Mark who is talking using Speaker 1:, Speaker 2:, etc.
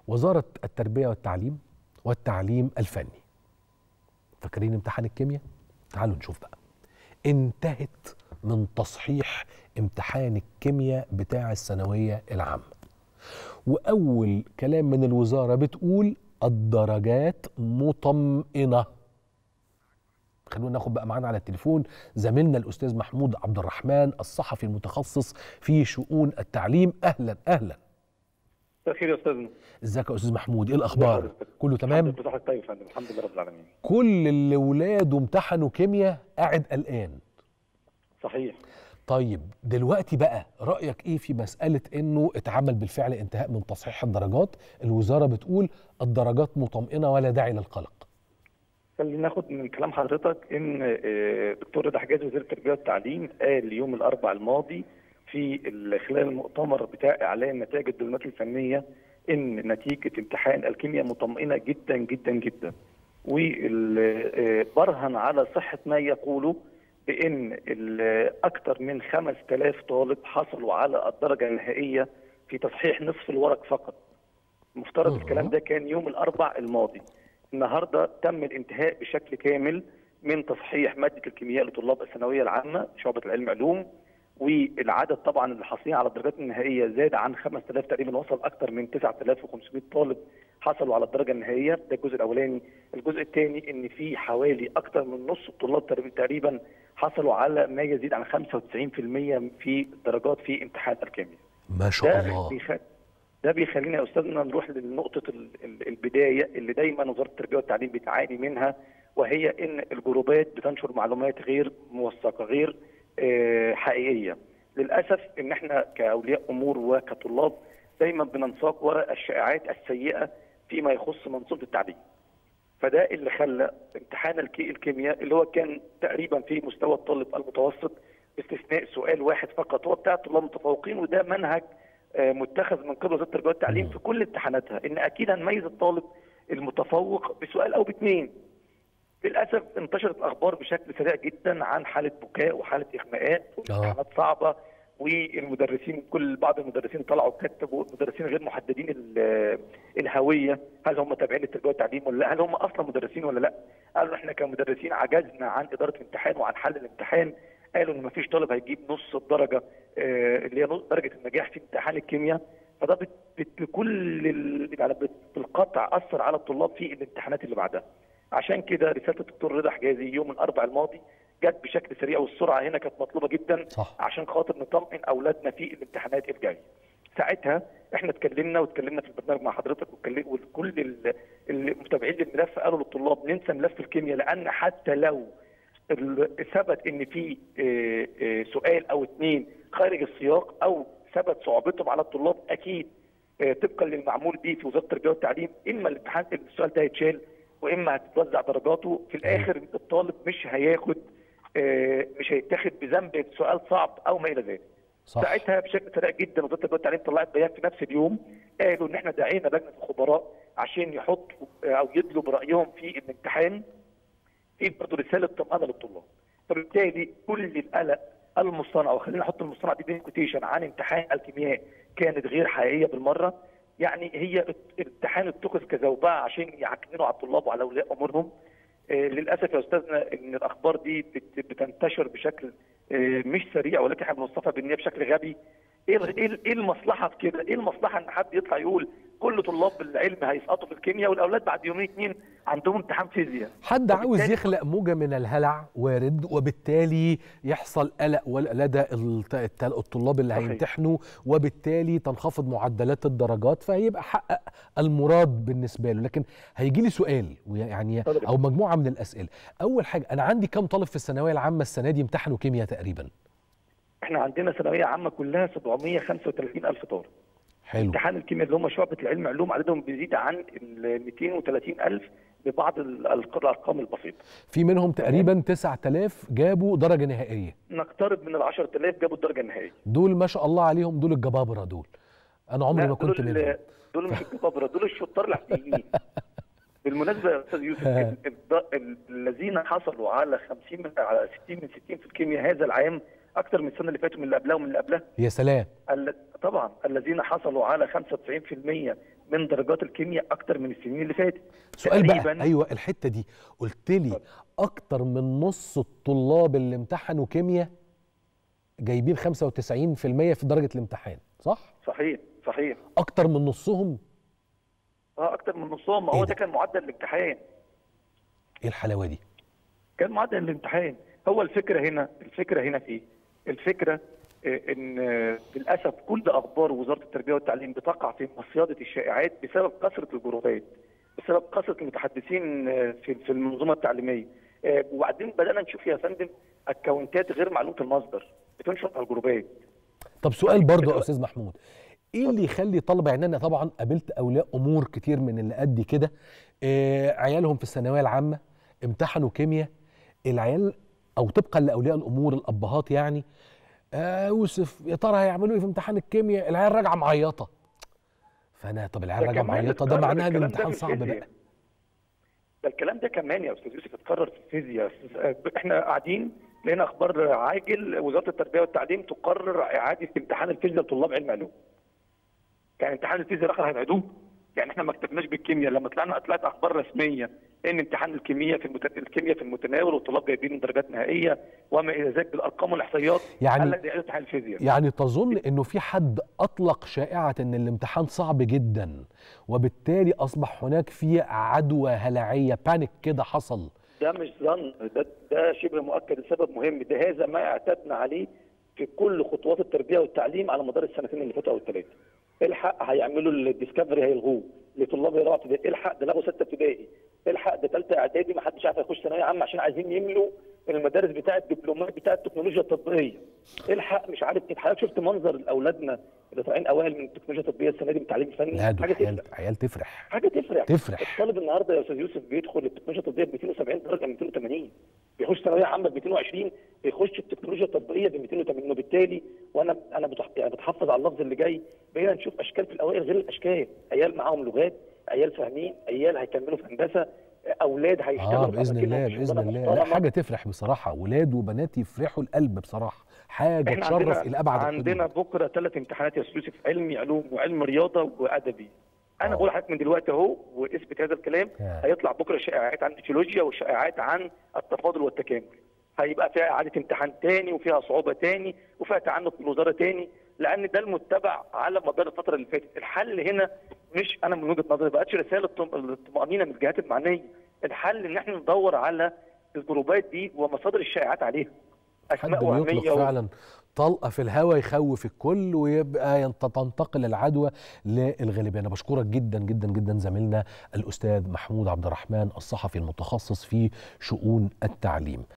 Speaker 1: وزاره التربيه والتعليم والتعليم الفني فاكرين امتحان الكيمياء تعالوا نشوف بقى انتهت من تصحيح امتحان الكيمياء بتاع الثانويه العامه واول كلام من الوزاره بتقول الدرجات مطمئنه خلونا ناخد بقى معانا على التليفون زميلنا الاستاذ محمود عبد الرحمن الصحفي المتخصص في شؤون التعليم اهلا اهلا
Speaker 2: مساء الخير يا استاذنا
Speaker 1: ازيك يا استاذ محمود ايه الاخبار كله تمام
Speaker 2: الحمد لله طيب يا فندم الحمد لله رب العالمين
Speaker 1: كل اللي ولاده امتحنوا كيمياء قاعد قلقان
Speaker 2: صحيح
Speaker 1: طيب دلوقتي بقى رايك ايه في مساله انه اتعمل بالفعل انتهاء من تصحيح الدرجات الوزاره بتقول الدرجات مطمئنه ولا داعي للقلق
Speaker 2: خلينا ناخد من كلام حضرتك ان آه، دكتور رضا حجاز وزير التربيه والتعليم قال يوم الاربعاء الماضي في ال- خلال المؤتمر بتاع اعلان نتائج الدبلومات الفنيه ان نتيجه امتحان الكيمياء مطمئنه جدا جدا جدا وبرهن على صحه ما يقوله بان ال- اكثر من 5000 طالب حصلوا على الدرجه النهائيه في تصحيح نصف الورق فقط مفترض
Speaker 1: أها.
Speaker 2: الكلام ده كان يوم الاربع الماضي النهارده تم الانتهاء بشكل كامل من تصحيح ماده الكيمياء لطلاب الثانويه العامه شعبه العلم علوم والعدد طبعا اللي حاصلين على الدرجات النهائيه زاد عن 5000 تقريبا وصل اكثر من 9500 طالب حصلوا على الدرجه النهائيه ده الجزء الاولاني الجزء الثاني ان في حوالي اكثر من نص الطلاب تقريبا- تقريبا حصلوا على ما يزيد عن 95% في الدرجات في امتحان الكيمياء
Speaker 1: ما شاء
Speaker 2: ده
Speaker 1: الله
Speaker 2: بيخ... ده بيخلينا يا استاذنا نروح لنقطه ال- ال- البدايه اللي دايما وزاره التربيه والتعليم بتعاني منها وهي ان الجروبات بتنشر معلومات غير موثقه غير آه، حقيقيه للاسف ان احنا كاولياء امور وكطلاب دايما بننساق وراء الشائعات السيئه فيما يخص منظومه التعليم فده اللي خلى امتحان الكي الكيمياء اللي هو كان تقريبا في مستوى الطالب المتوسط باستثناء سؤال واحد فقط هو بتاع الطلاب المتفوقين وده منهج آه، متخذ من قبل وزاره التربيه والتعليم في كل امتحاناتها ان اكيد هنميز الطالب المتفوق بسؤال او باثنين للاسف انتشرت اخبار بشكل سريع جدا عن حاله بكاء وحاله اغماءات وامتحانات صعبه والمدرسين كل بعض المدرسين طلعوا كتبوا المدرسين غير محددين ال- الهويه هل هم تابعين للتربيه والتعليم ولا لا هل هم اصلا مدرسين ولا لا قالوا احنا كمدرسين عجزنا عن اداره الامتحان وعن حل الامتحان قالوا ان مفيش طالب هيجيب نص الدرجه آه، اللي هي نص درجه النجاح في امتحان الكيمياء فده بت- بت- بكل ال- يعني بت- بالقطع اثر على الطلاب في الامتحانات اللي بعدها عشان كده رساله الدكتور رضا حجازي يوم الاربعاء الماضي جت بشكل سريع والسرعه هنا كانت مطلوبه جدا
Speaker 1: صح.
Speaker 2: عشان خاطر نطمئن اولادنا في الامتحانات الجايه. ساعتها احنا اتكلمنا واتكلمنا في البرنامج مع حضرتك واتكلم- وكل ال- المتابعين للملف قالوا للطلاب ننسى ملف الكيمياء لان حتى لو ال- ثبت ان في اه، اه، سؤال او اثنين خارج السياق او ثبت صعوبتهم على الطلاب اكيد اه، طبقا للمعمول به في وزاره التربيه والتعليم اما الامتحان السؤال ده هيتشال واما هتتوزع درجاته في الاخر الطالب مش هياخد اه، مش هيتاخد بذنب سؤال صعب او ما الى ذلك.
Speaker 1: صح
Speaker 2: ساعتها بشكل سريع جدا وزاره التربيه والتعليم طلعت بيان في نفس اليوم قالوا ان احنا دعينا لجنه الخبراء عشان يحطوا او يدلوا برايهم في الامتحان في برضه رساله طمانه للطلاب. فبالتالي كل القلق المصطنع وخلينا نحط المصطنع دي بين كوتيشن عن امتحان الكيمياء كانت غير حقيقيه بالمره يعني هي امتحان اتخذ كزوبعه عشان يعكننوا على الطلاب وعلى اولياء امورهم آه، للاسف يا استاذنا ان الاخبار دي بت- بتنتشر بشكل آه، مش سريع ولكن احنا بنوصفها بالنيه بشكل غبي ايه ال- ايه ال- ايه المصلحه في كده؟ ايه المصلحه ان حد يطلع يقول كل طلاب العلم هيسقطوا في الكيمياء والاولاد بعد يومين اتنين عندهم امتحان فيزياء
Speaker 1: حد عاوز
Speaker 2: وبالتالي-
Speaker 1: يخلق موجة من الهلع وارد وبالتالي يحصل قلق وال- لدى الت- الت- الطلاب اللي
Speaker 2: صحيح.
Speaker 1: هيمتحنوا وبالتالي تنخفض معدلات الدرجات فهيبقى حقق المراد بالنسبة له لكن هيجي لي سؤال يعني
Speaker 2: اتفضل.
Speaker 1: أو مجموعة من الأسئلة أول حاجة أنا عندي كم طالب في الثانوية العامة السنة دي امتحنوا كيمياء تقريبا
Speaker 2: احنا عندنا ثانويه عامه كلها 735 الف طالب
Speaker 1: حلو
Speaker 2: امتحان الكيمياء اللي هم شعبة العلم علوم عددهم بيزيد عن ال 230 ألف ببعض ال- الأرقام البسيطة
Speaker 1: في منهم تقريبا 9000 جابوا درجة نهائية
Speaker 2: نقترب من ال 10000 جابوا الدرجة النهائية
Speaker 1: دول ما شاء الله عليهم دول الجبابرة دول أنا عمري
Speaker 2: لا،
Speaker 1: ما كنت
Speaker 2: دول
Speaker 1: منهم
Speaker 2: دول مش الكبابرة دول الشطار العاديين بالمناسبة يا أستاذ يوسف ال- ال- ال- الذين حصلوا على 50 من على 60 من 60 في الكيمياء هذا العام أكثر من السنة اللي فاتت من اللي قبلها ومن اللي قبلها
Speaker 1: يا سلام
Speaker 2: ال- طبعا الذين حصلوا على 95% من درجات الكيمياء اكتر من السنين اللي فاتت
Speaker 1: سؤال بقى
Speaker 2: تقريباً
Speaker 1: ايوه الحته دي قلت لي
Speaker 2: اتفضل.
Speaker 1: اكتر من نص الطلاب اللي امتحنوا كيمياء جايبين 95% في درجه الامتحان صح
Speaker 2: صحيح صحيح
Speaker 1: اكتر من نصهم
Speaker 2: اه اكتر من نصهم ما
Speaker 1: إيه
Speaker 2: هو
Speaker 1: ده؟
Speaker 2: ده كان معدل الامتحان
Speaker 1: ايه الحلاوه دي
Speaker 2: كان معدل الامتحان هو الفكره هنا الفكره هنا في ايه؟ الفكره آه، ان آه، للاسف كل اخبار وزاره التربيه والتعليم بتقع في مصيده الشائعات بسبب كثره الجروبات بسبب كثره المتحدثين آه، في في المنظومه التعليميه آه، وبعدين بدانا نشوف يا فندم اكونتات غير معلومه المصدر بتنشر على الجروبات
Speaker 1: طب سؤال برضه يا
Speaker 2: الوقت-
Speaker 1: استاذ محمود ايه اللي يخلي طلبه يعني انا طبعا قابلت اولياء امور كتير من اللي قد كده آه عيالهم في الثانويه العامه امتحنوا كيمياء العيال او طبقا لاولياء الامور الابهات يعني آه يوسف يا ترى هيعملوا ايه في امتحان الكيمياء العيال راجعه معيطه فانا طب العيال
Speaker 2: ده
Speaker 1: راجعه
Speaker 2: كمان
Speaker 1: معيطه ده
Speaker 2: اتكرر
Speaker 1: معناها ان
Speaker 2: الكلام ده
Speaker 1: الامتحان
Speaker 2: في
Speaker 1: صعب
Speaker 2: الفيزياء.
Speaker 1: بقى
Speaker 2: ده الكلام ده كمان يا استاذ يوسف اتكرر في الفيزياء آه، احنا قاعدين لقينا اخبار عاجل وزاره التربيه والتعليم تقرر اعاده امتحان الفيزياء لطلاب علم علوم. كان امتحان الفيزياء الاخر هيبعدوه يعني احنا ما اكتفناش بالكيمياء لما طلعنا طلعت اخبار رسميه ان امتحان الكيمياء في المت... الكيمياء في المتناول والطلاب جايبين درجات نهائيه وما الى ذلك بالارقام والاحصائيات
Speaker 1: يعني-
Speaker 2: قال لك ده إعادة امتحان الفيزياء
Speaker 1: يعني تظن انه في حد اطلق شائعه ان الامتحان صعب جدا وبالتالي اصبح هناك في عدوى هلعيه بانيك كده حصل
Speaker 2: ده مش ظن ده ده شبه مؤكد لسبب مهم ده هذا ما اعتدنا عليه في كل خطوات التربيه والتعليم على مدار السنتين اللي فاتوا او الثلاثه الحق هيعملوا الديسكفري هيلغوه لطلاب رابعه ابتدائي الحق ده لغوا سته ابتدائي الحق ده ثالثه اعدادي ما حدش عارف يخش ثانويه عامه عشان عايزين يملوا المدارس بتاعه الدبلومات بتاعه التكنولوجيا التطبيقيه الحق مش عارف ايه حضرتك شفت منظر اولادنا اللي طالعين اوائل من التكنولوجيا التطبيقيه السنه دي من التعليم الفني
Speaker 1: لا دول
Speaker 2: حاجه
Speaker 1: عيال
Speaker 2: تفرح
Speaker 1: عيال تفرح
Speaker 2: حاجه تفرح
Speaker 1: تفرح.
Speaker 2: الطالب النهارده يا استاذ يوسف بيدخل التكنولوجيا التطبيقيه ب 270 درجه 280 بيخش ثانويه عامه ب 220 بيخش التكنولوجيا التطبيقيه ب 280 وبالتالي وانا انا بتح- يعني بتحفظ على اللفظ اللي جاي بقينا نشوف اشكال في الاوائل غير الاشكال عيال معاهم لغات عيال فاهمين عيال هيكملوا في هندسه اولاد هيشتغلوا
Speaker 1: اه
Speaker 2: في
Speaker 1: باذن
Speaker 2: أماكنهم
Speaker 1: الله
Speaker 2: في
Speaker 1: باذن
Speaker 2: شغلانة
Speaker 1: الله لا
Speaker 2: محترمة.
Speaker 1: حاجه تفرح بصراحه ولاد وبنات يفرحوا القلب بصراحه حاجه
Speaker 2: احنا
Speaker 1: تشرف
Speaker 2: عندنا
Speaker 1: الى ابعد
Speaker 2: عندنا
Speaker 1: الحدود
Speaker 2: بكره ثلاث امتحانات يا استاذ يوسف علمي علوم وعلم رياضه وادبي انا
Speaker 1: آه.
Speaker 2: بقول لحضرتك من دلوقتي اهو واثبت هذا الكلام
Speaker 1: آه.
Speaker 2: هيطلع بكره شائعات عن الجيولوجيا وشائعات عن التفاضل والتكامل هيبقى فيها اعاده امتحان تاني وفيها صعوبه تاني وفيها تعنت من الوزاره تاني لان ده المتبع على مدار الفتره اللي فاتت الحل هنا مش انا من وجهه نظري ما بقتش رساله طم- الطمانينه من الجهات المعنيه الحل ان احنا ندور على الجروبات دي ومصادر الشائعات عليها
Speaker 1: حد
Speaker 2: اسماء وهميه
Speaker 1: بيطلق
Speaker 2: و-
Speaker 1: فعلا طلقه في الهواء يخوف الكل ويبقى ينت- تنتقل العدوى للغالبيه انا بشكرك جدا جدا جدا زميلنا الاستاذ محمود عبد الرحمن الصحفي المتخصص في شؤون التعليم